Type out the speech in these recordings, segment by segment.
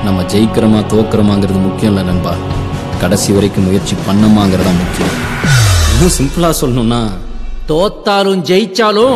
நம்ம ஜெயிக்கிறோமா தோக்குறோமாங்கிறது முக்கியம் இல்லை நண்பா கடைசி வரைக்கும் முயற்சி பண்ணமாங்கிறதா முக்கியம் இன்னும் சிம்பிளா சொல்லணும்னா தோத்தாலும் ஜெயிச்சாலும்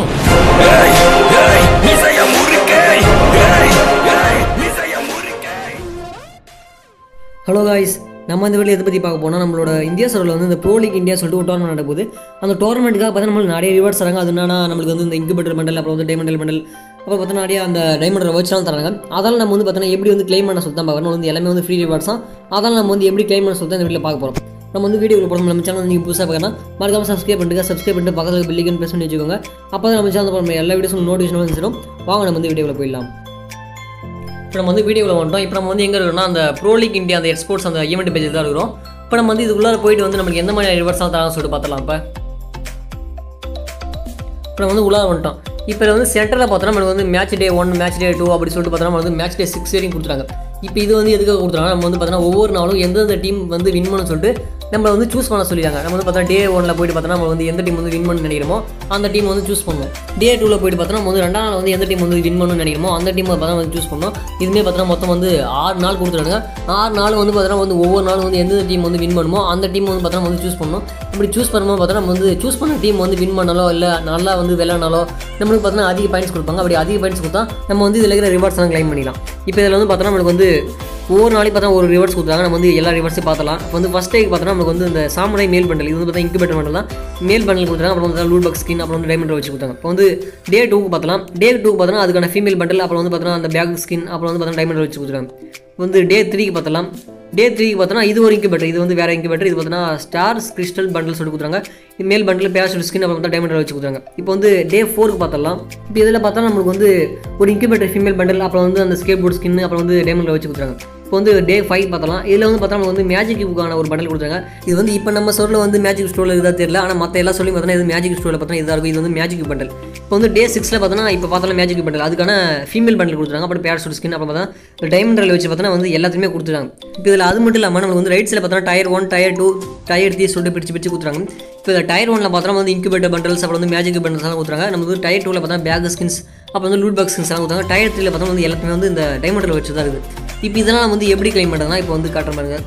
ஹலோ காய்ஸ் நம்ம இந்த வீடியோ எதை பற்றி பார்க்க போனால் நம்மளோட இந்தியா சர்வில் வந்து இந்த ப்ரோ லீக் இந்தியா சொல்லிட்டு ஒரு டோர்னமெண்ட் நடக்குது அந்த டோர்னமெண்ட்டுக்காக பார்த்தா நம்மளுக்கு நிறைய ரிவார்ட்ஸ் தராங்க அது என்னன்னா நம்மளுக்கு வந்து இந்த இன்குபேட்டர் மெண்டல் அப்புறம் வந்து டைமண்டல் மெண்டல் அப்புறம் பார்த்தா நிறைய அந்த டைமண்ட் வச்சுலாம் தராங்க அதெல்லாம் நம்ம வந்து பார்த்தோன்னா எப்படி வந்து க்ளைம் பண்ண சொல்லி தான் பார்க்கணும் வந்து எல்லாமே வந்து ஃப்ரீ ரிவார்ட்ஸ் தான் அதெல்லாம் நம்ம வந்து எப்படி க்ளைம் பண்ண சொல்லி தான் இந்த வீடியோ பார்க்க போகிறோம் நம்ம வந்து வீடியோ போகிறோம் நம்ம சேனல் நீங்கள் புதுசாக பார்க்கலாம் மறக்காம சப்ஸ்கிரைப் பண்ணிட்டு சப்ஸ்கிரைப் பண்ணிட்டு பக்கத்தில் பில்லிகன் ப்ரெஸ் பண்ணி வச்சுக்கோங்க அப்போ தான் நம்ம சேனல் போகிற எல்லா வீடியோஸும் நோட்டிஃபிகேஷன் வந்துடும் வாங்க நம்ம வந்து வீடியோவில் போயிடலாம் இப்போ நம்ம வந்து வீடியோவில் வந்துட்டோம் இப்போ நம்ம வந்து எங்கே இருக்கோம்னா அந்த ப்ரோ லீக் இந்தியா அந்த எக்ஸ்போர்ட்ஸ் அந்த ஈவெண்ட் பேஜில் தான் இருக்கிறோம் இப்போ நம்ம வந்து இதுக்குள்ளார போயிட்டு வந்து நமக்கு எந்த மாதிரி ரிவர்ஸாக தராங்க சொல்லிட்டு பார்த்தலாம் இப்போ இப்போ நம்ம வந்து உள்ளார வந்துட்டோம் இப்போ இதுல வந்து சென்டரில் பார்த்தோன்னா நமக்கு வந்து match day one match day two அப்படி சொல்லிட்டு பார்த்தோன்னா வந்து மேட்ச் டே சிக்ஸ் வரைக்கும் கொடுத்துறாங்க இப்போ இது வந்து எதுக்காக கொடுத்துறாங்க நம்ம வந்து பார்த்தோன்னா ஒவ்வொரு நாளும் எந்தெந்த டீம் வந்து வின் பண்ணணும்னு சொல்லிட்டு நம்ம வந்து சூஸ் பண்ண சொல்லிடுறாங்க நம்ம வந்து பார்த்தா டே ஒன்ல போயிட்டு பார்த்தோன்னா நம்ம வந்து எந்த டீம் வந்து வின் பண்ணு நினைக்கிறோமோ அந்த டீம் வந்து சூஸ் பண்ணணும் டே டூவில் போயிட்டு பார்த்தோன்னா நம்ம வந்து ரெண்டாம் நாள் வந்து எந்த டீம் வந்து வின் பண்ணணும்னு நினைக்கிறோமோ அந்த டீம் பார்த்தா வந்து சூஸ் பண்ணணும் இதுமே பார்த்தோன்னா மொத்தம் வந்து ஆறு நாள் கொடுத்துருக்காங்க ஆறு நாள் வந்து பார்த்தோன்னா வந்து ஒவ்வொரு நாளும் வந்து எந்த டீம் வந்து வின் பண்ணுமோ அந்த டீம் வந்து பார்த்தோன்னா வந்து சூஸ் பண்ணணும் இப்படி சூஸ் பண்ணும்போது பார்த்தோன்னா நம்ம வந்து சூஸ் பண்ண டீம் வந்து வின் பண்ணாலோ இல்லை நல்லா வந்து விளையாடினாலோ நம்மளுக்கு பார்த்தோன்னா அதிக பாயிண்ட்ஸ் கொடுப்பாங்க அப்படி அதிக பாயிண்ட்ஸ் கொடுத்தா நம்ம வந்து இதில் இருக்கிற ரிவார்ட்ஸ் எல்லாம் கிளைம் பண்ணிடலாம் இப்போ இதில் வந்து பார்த்தோன்னா நம்மளுக்கு வந்து ஒவ்வொரு நாளைக்கு பார்த்தா ஒரு ரிவர்ஸ் கொடுத்தாங்க நம்ம வந்து எல்லா ரிவர்ஸையும் பார்த்தலாம் இப்போ வந்து ஃபஸ்ட் டேக்கு பார்த்தோன்னா நமக்கு வந்து இந்த சாமுனை மேல் பண்டல் இது வந்து பார்த்தா இன்குபேட்டர் பண்டல் தான் மேல் பண்டல் கொடுத்தாங்க அப்புறம் வந்து லூட் பாக்ஸ் ஸ்கின் அப்புறம் வந்து டைமண்ட் வச்சு கொடுத்தாங்க இப்போ வந்து டே டூக்கு பார்த்தலாம் டே டூக்கு பார்த்தோன்னா அதுக்கான ஃபீமேல் பண்டல் அப்புறம் வந்து பார்த்தோன்னா அந்த பேக் ஸ்கின் அப்புறம் வந்து பார்த்தோன்னா டைமண்ட் வச்சு கொடுத்துருக்காங்க இப்போ வந்து டே த்ரீக்கு பார்த்தலாம் டே த்ரீக்கு பார்த்தோன்னா இது ஒரு இன்குபேட்டர் இது வந்து வேற இன்குபேட்டர் இது பார்த்தோன்னா ஸ்டார்ஸ் கிறிஸ்டல் பண்டல் சொல்லி கொடுத்துறாங்க இது மேல் பண்டில் பேரஷூட் ஸ்கின் அப்புறம் டைமண்ட் வச்சு கொடுத்தாங்க இப்போ வந்து டே ஃபோருக்கு பார்த்தலாம் இப்போ இதில் பார்த்தா நம்மளுக்கு வந்து ஒரு இன்குபேட்டர் ஃபீமேல் பண்டல் அப்புறம் வந்து அந்த ஸ்கேட் போர்ட் ஸ்கின் அப்புறம் வந்து டைமண்ட் வச்சு கொடுத்துறாங்க இப்போ வந்து டே ஃபைவ் பார்த்தலாம் இதில் வந்து பார்த்தா நமக்கு வந்து மேஜிக் புக்கான ஒரு பண்டல் கொடுத்தாங்க இது வந்து இப்போ நம்ம சொல்ல வந்து மேஜிக் ஸ்டோரில் இதுதான் தெரியல ஆனால் மற்ற எல்லா சொல்லி பார்த்தோன்னா இது மேஜிக் ஸ்டோரில் பார்த்தா இதாக இருக்கும் இது வந்து மேஜிக் பண்டல் இப்போ வந்து டே சிக்ஸில் பார்த்தோன்னா இப்போ பார்த்தாலும் மேஜிக் பண்டல் அதுக்கான ஃபீமேல் பண்டல் கொடுத்துருக்காங்க அப்புறம் பேரசூட் ஸ்கின் அப்புறம் பார்த்தா டைமண்ட் ரயில் வச்சு பார்த்தோன்னா வந்து எல்லாத்தையுமே கொடுத்துருக்காங்க இப்போ இதில் அது மட்டும் இல்லாமல் நமக்கு வந்து ரைட் சைடில் பார்த்தோன்னா tier one tier two tier three சொல்லிட்டு பிரிச்சு பிரிச்சு கொடுத்துறாங்க இப்போ இதில் டயர் ஒனில் பார்த்தோன்னா வந்து இன்குபேட்டர் பண்டல்ஸ் அப்புறம் வந்து மேஜிக் பண்டல்ஸ் எல்லாம் கொடுத்துறாங்க நம்ம வந்து டயர் டூவில் பார்த்தா பேக் ஸ்கின்ஸ் அப்புறம் வந்து லூட் பாக்ஸ் ஸ்கின்ஸ் எல்லாம் கொடுத்தாங்க டயர் த்ரீல பார்த்தா வந்து எல்லாத்தையுமே வந்து இந்த டைமண்டில் வச்சு தான் இருக்குது இப்போ இதெல்லாம் வந்து எப்படி கிளைம் பண்ணுறதுனா இப்போ வந்து காட்டுற பாருங்க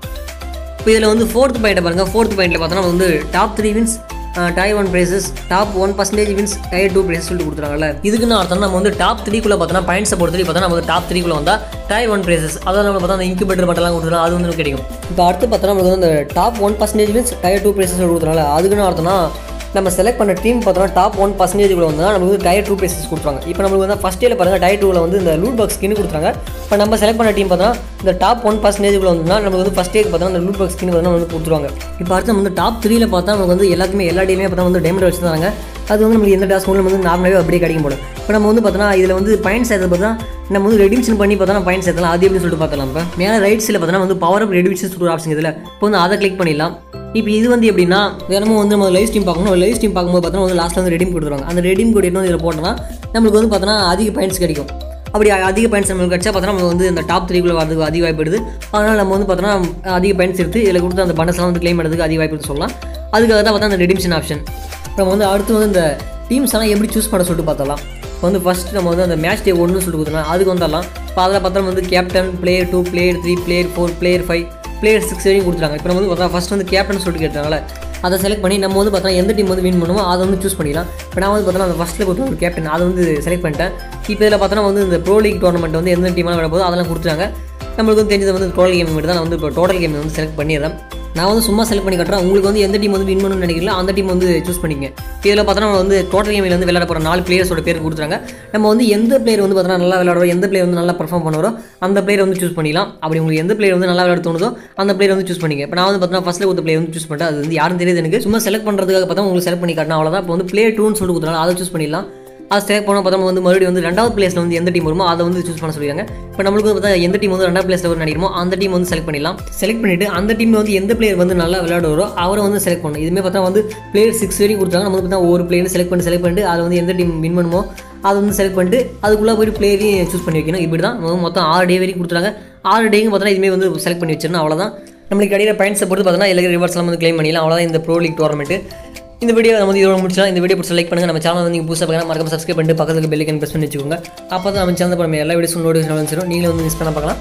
இப்போ இதில் வந்து ஃபோர்த் பாயிண்ட்டை பாருங்க ஃபோர்த் பாயிண்ட்டில் பார்த்தோன்னா வந்து top three wins tier one prizes top one percentage wins tier two prizes சொல்லிட்டு கொடுத்துருக்காங்கல்ல இதுக்குன்னு அர்த்தம் நம்ம வந்து டாப் த்ரீக்குள்ளே பார்த்தோன்னா பாயிண்ட்ஸை பொறுத்தவரை பார்த்தா நம்ம வந்து டாப் த்ரீக்குள்ளே வந்தால் டயர் ஒன் ப்ரைஸஸ் அதாவது நம்ம பார்த்தா அந்த இன்குபேட்டர் பட்டெல்லாம் கொடுத்துருக்கோம் அது வந்து நமக்கு கிடைக்கும் இப்போ அடுத்து பார்த்தோன்னா நமக்கு வந்து அந்த top one percentage wins tier two prizes கொடுத்துருக்காங்க அதுக்குன்னு அர்த்தம்னா நம்ம செலக்ட் பண்ண டீம் பார்த்தோன்னா டாப் ஒன் பர்சன்டேஜ் கூட வந்து நமக்கு வந்து டயர் டூ ப்ரைஸஸ் கொடுத்துருவாங்க இப்போ நமக்கு வந்து ஃபஸ்ட் இயர் பாருங்கள் டயர் டூவில் வந்து இந்த லூட் பாக்ஸ் ஸ்கின் கொடுத்துறாங்க இப்போ நம்ம செலக்ட் பண்ண டீம் பார்த்தோன்னா இந்த டாப் ஒன் பர்சன்டேஜ் கூட வந்து நமக்கு வந்து ஃபஸ்ட் இயர் பார்த்தா அந்த லூட் பாக்ஸ் ஸ்கின் வந்து வந்து கொடுத்துருவாங்க இப்போ அடுத்து நம்ம வந்து டாப் த்ரீல பார்த்தா நமக்கு வந்து எல்லாத்துமே எல்லா டீமே பார்த்தா வந்து டைமண்ட் வச்சு தராங்க அது வந்து நமக்கு எந்த டாஸ்க் வந்து நார்மலாகவே அப்படியே கிடைக்கும் போல இப்போ நம்ம வந்து பார்த்தோன்னா இதில் வந்து பாயிண்ட்ஸ் சேர்த்து பார்த்தா நம்ம வந்து ரெடிம்ஷன் பண்ணி பார்த்தோன்னா பாயிண்ட்ஸ் சேர்த்தலாம் அது எப்படி சொல்லிட்டு பார்த்தலாம் இப்போ மேலே ரைட் சைடில் பார்த்தோன்னா வந்து பவர் அப் ரெடிமிஷன் சொல்லிட்டு ஆப்ஷன் இதில் இப்போ வந்து அதை கிளிக் பண்ணிடலாம் இப்போ இது வந்து எப்படின்னா தினமும் வந்து நம்ம லைவ் ஸ்ட்ரீம் பார்க்கணும் லைவ் ஸ்ட்ரீம் பார்க்கும்போது பார்த்தோன்னா வந்து லாஸ்ட்டில் வந்து ரெடீம் கொடுத்துருவாங்க அந்த ரெடீம் கோட் என்ன இதில் போட்டோம்னா நம்மளுக்கு வந்து பார்த்தோன்னா அதிக பாயிண்ட்ஸ் கிடைக்கும் அப்படி அதிக பாயிண்ட்ஸ் நம்மளுக்கு கிடச்சா பார்த்தோன்னா நம்ம வந்து இந்த டாப் த்ரீக்குள்ளே வரதுக்கு அதிக வாய்ப்பு எடுது அதனால் நம்ம வந்து பார்த்தோன்னா அதிக பாயிண்ட்ஸ் எடுத்து இதில் கொடுத்து அந்த பண்டஸ்லாம் வந்து க்ளைம் பண்ணுறதுக்கு அதிக வாய்ப்பு எடுத்து சொல்லலாம் அதுக்காக தான் பார்த்தா அந்த ரெடிம்ஷன் ஆப்ஷன் நம்ம வந்து அடுத்து வந்து இந்த டீம்ஸ் எல்லாம் எப்படி சூஸ் பண்ண சொல்லிட்டு பார்த்தலாம் இப்போ வந்து ஃபஸ்ட் நம்ம வந்து அந்த மேட்ச் டே ஒன்று சொல்லிட்டு கொடுத்தோம்னா அதுக்கு வந்துடலாம் இப்போ அதில் பார்த்தா வந்து captain player two player three player four player five player six வரைக்கும் கொடுத்துருக்காங்க இப்போ நம்ம வந்து பார்த்தா ஃபஸ்ட் வந்து கேப்டன் சொல்லிட்டு கேட்டாங்களே அதை செலக்ட் பண்ணி நம்ம வந்து பார்த்தா எந்த டீம் வந்து வின் பண்ணுமோ அதை வந்து சூஸ் பண்ணிடலாம் இப்போ நான் வந்து பார்த்தா அந்த ஃபஸ்ட்டில் கொடுத்து ஒரு கேப்டன் அதை வந்து செலக்ட் பண்ணிட்டேன் இப்போ இதில் பார்த்தோன்னா வந்து இந்த ப்ரோ லீக் டோர்னமெண்ட் வந்து எந்த டீமாக விட போதோ அதெல்லாம் கொடுத்துருக்காங்க நம்மளுக்கு வந்து தெரிஞ்சது வந்து டோட்டல் கேம் மட்டும் தான் நான் வந்து இப்போ டோட்டல் கேம் வந்து செலக்ட் பண்ணிடுறேன் நான் வந்து சும்மா செலக்ட் பண்ணி கட்டுறேன் உங்களுக்கு வந்து எந்த டீம் வந்து வின் பண்ணணும்னு நினைக்கிறீங்களோ அந்த டீம் வந்து சூஸ் பண்ணிங்க இதில் பார்த்தோன்னா நம்ம வந்து டோட்டல் கேமில் வந்து விளையாட போகிற நாலு பிளேயர்ஸோட பேர் கொடுத்துறாங்க நம்ம வந்து எந்த பிளேயர் வந்து பார்த்தோன்னா நல்லா விளையாடுறோம் எந்த பிளேயர் வந்து நல்லா பர்ஃபார்ம் பண்ணுறோம் அந்த பிளேயர் வந்து சூஸ் பண்ணிக்கலாம் அப்படி உங்களுக்கு எந்த பிளேயர் வந்து நல்லா விளையாட தோணுதோ அந்த பிளேயர் வந்து சூஸ் பண்ணிங்க இப்போ நான் வந்து பார்த்தோன்னா ஃபஸ்ட்டில் கொடுத்த பிளேயர் வந்து சூஸ் பண்ணிட்டேன் அது வந்து யாரும் தெரியாது எனக்கு சும்மா செலக்ட் பண்ணுறதுக்காக பார்த்தா உங்களுக்கு செலக்ட் பண்ணி காட்டணும் அவ்வளோதான் இப்போ வந்து பிளேயர் டூன்னு சொல்லிட்டு கொடுத்துறாங்க அதை சூஸ் பண்ணிடலாம் அது செலக்ட் பண்ண பார்த்தா வந்து மறுபடியும் வந்து ரெண்டாவது பிளேஸில் வந்து எந்த டீம் வருமோ அதை வந்து சூஸ் பண்ண சொல்லிருக்காங்க இப்போ நம்மளுக்கு வந்து பார்த்தா எந்த டீம் வந்து ரெண்டாவது பிளேஸில் வரும் நினைக்கிறோமோ அந்த டீம் வந்து செலக்ட் பண்ணிடலாம் செலக்ட் பண்ணிட்டு அந்த டீம் வந்து எந்த பிளேயர் வந்து நல்லா விளையாடுறோ அவரை வந்து செலக்ட் பண்ணணும் இதுமே பார்த்தா வந்து பிளேயர் சிக்ஸ் வரைக்கும் கொடுத்தாங்க நம்ம வந்து பார்த்தா ஒரு பிளேயர் செலக்ட் பண்ணி செலக்ட் பண்ணிட்டு அதை வந்து எந்த டீம் வின் பண்ணுமோ அதை வந்து செலக்ட் பண்ணிட்டு அதுக்குள்ளே போயிட்டு பிளேயரையும் சூஸ் பண்ணி வைக்கணும் இப்படி தான் மொத்தம் ஆறு டே வரைக்கும் கொடுத்துறாங்க ஆறு டேங்க பார்த்தா இதுமே வந்து செலக்ட் பண்ணி வச்சிடணும் அவ்வளோதான் நம்மளுக்கு கிடைக்கிற பாயிண்ட்ஸை பொறுத்து பார்த்தோன்னா எல்லா ரிவர்ஸ்லாம் வந்து க்ளைம் பண்ணிடலாம் அவ்வளோதான் இந்த ப்ரோ லீக் டோர்னமெண்ட் இந்த வீடியோ நம்ம வந்து இதோட முடிச்சலாம் இந்த வீடியோ பிடிச்ச லைக் பண்ணுங்க நம்ம சேனல் வந்து நீங்கள் புதுசாக பார்க்கலாம் மறக்காம சப்ஸ்கிரைப் பண்ணிட்டு பக்கத்துக்கு பெல்லைக்கன் ப்ரெஸ் பண்ணி வச்சுக்கோங்க அப்போ தான் நம்ம சேனல் நம்ம எல்லா வீடியோஸும் நோட்டிஃபிகேஷன் வந்துடும் நீங்களும் வந்து மிஸ் பண்ண பார்க்கலாம்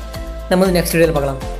நம்ம வந்து நெக்ஸ்ட் வீடியோவில் பார்க்கலாம்